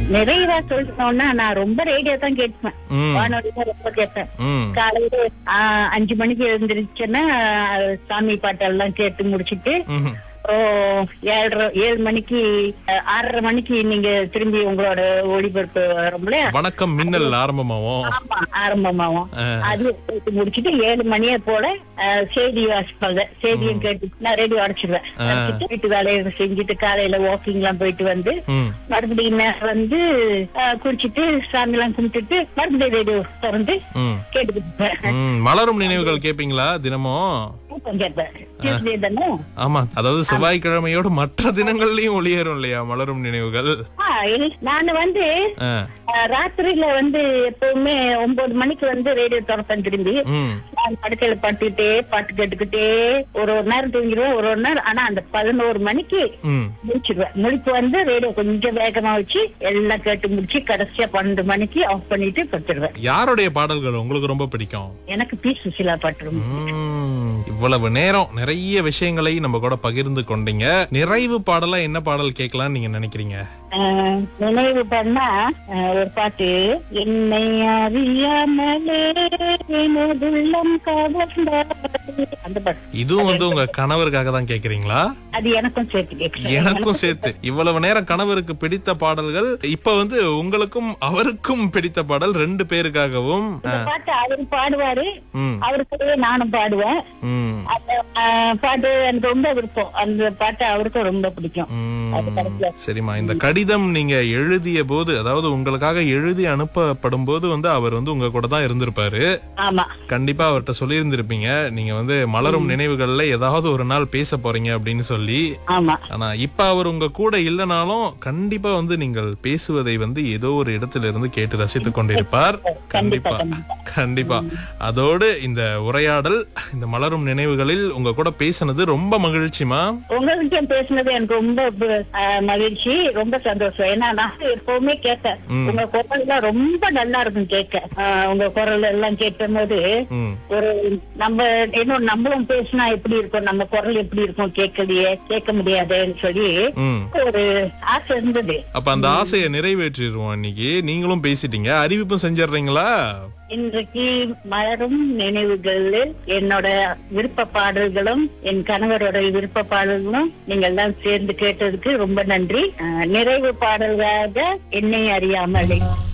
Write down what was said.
நிறைவா சொல்லணும்னா நான் ரொம்ப ரேடியோ தான் கேட்பேன் ம் வானொலி தான் ரொம்ப கேட்பேன் ம் காலையில ஆ, அஞ்சு மணிக்கு எழுந்திருச்சுன்னா சாமி பாட்டெல்லாம் கேட்டு முடிச்சிட்டு ம்ஹும். ஓ ஏழரை ஏழு மணிக்கு அஹ், ஆறரை மணிக்கு நீங்க திரும்பி உங்களோட ஒளிபரப்பு வரும்ல வணக்கம் மின்னல் ஆரம்பமாவும் ஆமா ஆரம்பமாகும் ஆ. அது கேட்டு முடிச்சிட்டு ஏழு மணியே போல அஹ், செய்தி வாசிப்பாங்க செய்தியும் கேட்டு நான் ரேடியோ அடைச்சிடுவேன் அடைச்சிட்டு வீட்டு வேலையை செஞ்சுட்டு காலையில வாக்கிங் எல்லாம் போயிட்டு வந்து ம் மறுபடியும் நேரம் வந்து அஹ், குளிச்சிட்டு சாமி எல்லாம் கும்பிட்டுட்டு மறுபடியும் ரேடியோ திறந்து ம் கேட்டுக்கிட்டு இருப்பேன். ம் மலரும் நினைவுகள் கேப்பீங்களா தினமும் தூக்கம் கேட்பேன் டியூஸ்டே தானே ஆமா அதாவது செவ்வாய்க்கிழமையோட மற்ற தினங்கள்லயும் ஒளியேறும் இல்லையா மலரும் நினைவுகள் ஆ, இல்ல, நானு வந்து ஆ. அஹ், ராத்திரியில வந்து எப்பவுமே ஒன்பது மணிக்கு வந்து ரேடியோ திறப்பேன் திரும்பி ம் நான் படுக்கையில படுத்துக்கிட்டே பாட்டு கேட்டுக்கிட்டே ஒரு ஒரு நேரம் தூங்கிடுவேன் ஒரு ஒரு நேரம் ஆனா அந்த பதினோரு மணிக்கு ம் முடிச்சிடுவேன் முழிப்பு வந்து ரேடியோ கொஞ்சம் வேகமா வச்சு எல்லாம் கேட்டு முடிச்சு கடைசியா பன்னெண்டு மணிக்கு ஆஃப் பண்ணிட்டு படுத்துடுவேன் யாருடைய பாடல்கள் உங்களுக்கு ரொம்ப பிடிக்கும் எனக்கு பி சுசிலா பாட்டு ரொம்ப ம், இவ்வளவு நேரம் நிறைய விஷயங்களை நம்ம கூட பகிர்ந்து கொண்டீங்க நிறைவு பாடலா என்ன பாடல் கேட்கலாம்னு நீங்க நினைக்கிறீங்க ஆஹ் நினைவு பண்ணா ஆஹ் ஒரு பாட்டு என்னை அறியாமலே எனதுள்ளம் கவர்ந்தாய். அந்த பாட்டு இதுவும் வந்து உங்க கணவருக்காக தான் கேக்குறீங்களா அது எனக்கும் சேர்த்து கேட்கிறேன் எனக்கும் சேர்த்து இவ்வளவு நேரம் கணவருக்கு பிடித்த பாடல்கள் இப்ப வந்து உங்களுக்கும் அவருக்கும் பிடித்த பாடல் ரெண்டு பேருக்காகவும் இந்த பாட்டு அவரு பாடுவாரு ம் அவரு கூடவே நானும் பாடுவேன் ம் அந்த ஆஹ், பாட்டு எனக்கு ரொம்ப விருப்பம் அந்த பாட்டு அவருக்கும் ரொம்ப பிடிக்கும் அது ம். கடைசியா சரிம்மா இந்த கடிதம் நீங்க எழுதிய போது அதாவது உங்களுக்காக எழுதி அனுப்பப்படும் போது வந்து அவர் வந்து உங்க கூட தான் இருந்திருப்பாரு ஆமா கண்டிப்பா அவர்கிட்ட சொல்லியிருந்திருப்பீங்க நீங்க வந்து மலரும் நினைவுகள்ல ஏதாவது ஒரு நாள் பேச போறீங்க அப்படின்னு சொல்லி ஆமா ஆனா இப்ப அவர் உங்க கூட இல்லைனாலும் கண்டிப்பா வந்து நீங்கள் பேசுவதை வந்து ஏதோ ஒரு இடத்துல இருந்து கேட்டு ரசித்துக் கொண்டிருப்பார் கண்டிப்பா கண்டிப்பா. கண்டிப்பா அதோடு இந்த உரையாடல் இந்த மலரும் நினைவுகளில் உங்க கூட பேசினது ரொம்ப மகிழ்ச்சிமா உங்ககிட்ட பேசுனது எனக்கு ரொம்ப ஆஹ், மகிழ்ச்சி ரொம்ப சந்தோஷம் ஏன்னா நான் எப்பவுமே கேட்பேன் ம். உங்க குரல் எல்லாம் ரொம்ப நல்லா இருக்கும் கேட்க ஆஹ், உங்க குரல் எல்லாம் கேட்கும் போது ம் ஒரு நம்ம இன்னும் நம்மளும் பேசினா எப்படி இருக்கும் நம்ம குரல் எப்படி இருக்கும் கேட்கலையே கேட்க முடியாதேன்னு சொல்லி ம் ஒரு ஆசை இருந்தது அப்ப அந்த ஆசையை நிறைவேற்றிடுவோம் இன்னைக்கு நீங்களும் பேசிட்டீங்க அறிவிப்பும் செஞ்சிடுறீங்களா இன்றைக்கு மலரும் நினைவுகளில் என்னோட விருப்ப பாடல்களும் என் கணவரோட விருப்ப பாடல்களும் நீங்க எல்லாம் சேர்ந்து கேட்டதுக்கு ரொம்ப நன்றி அஹ், நிறைவு பாடல்களாக என்னை அறியாமலே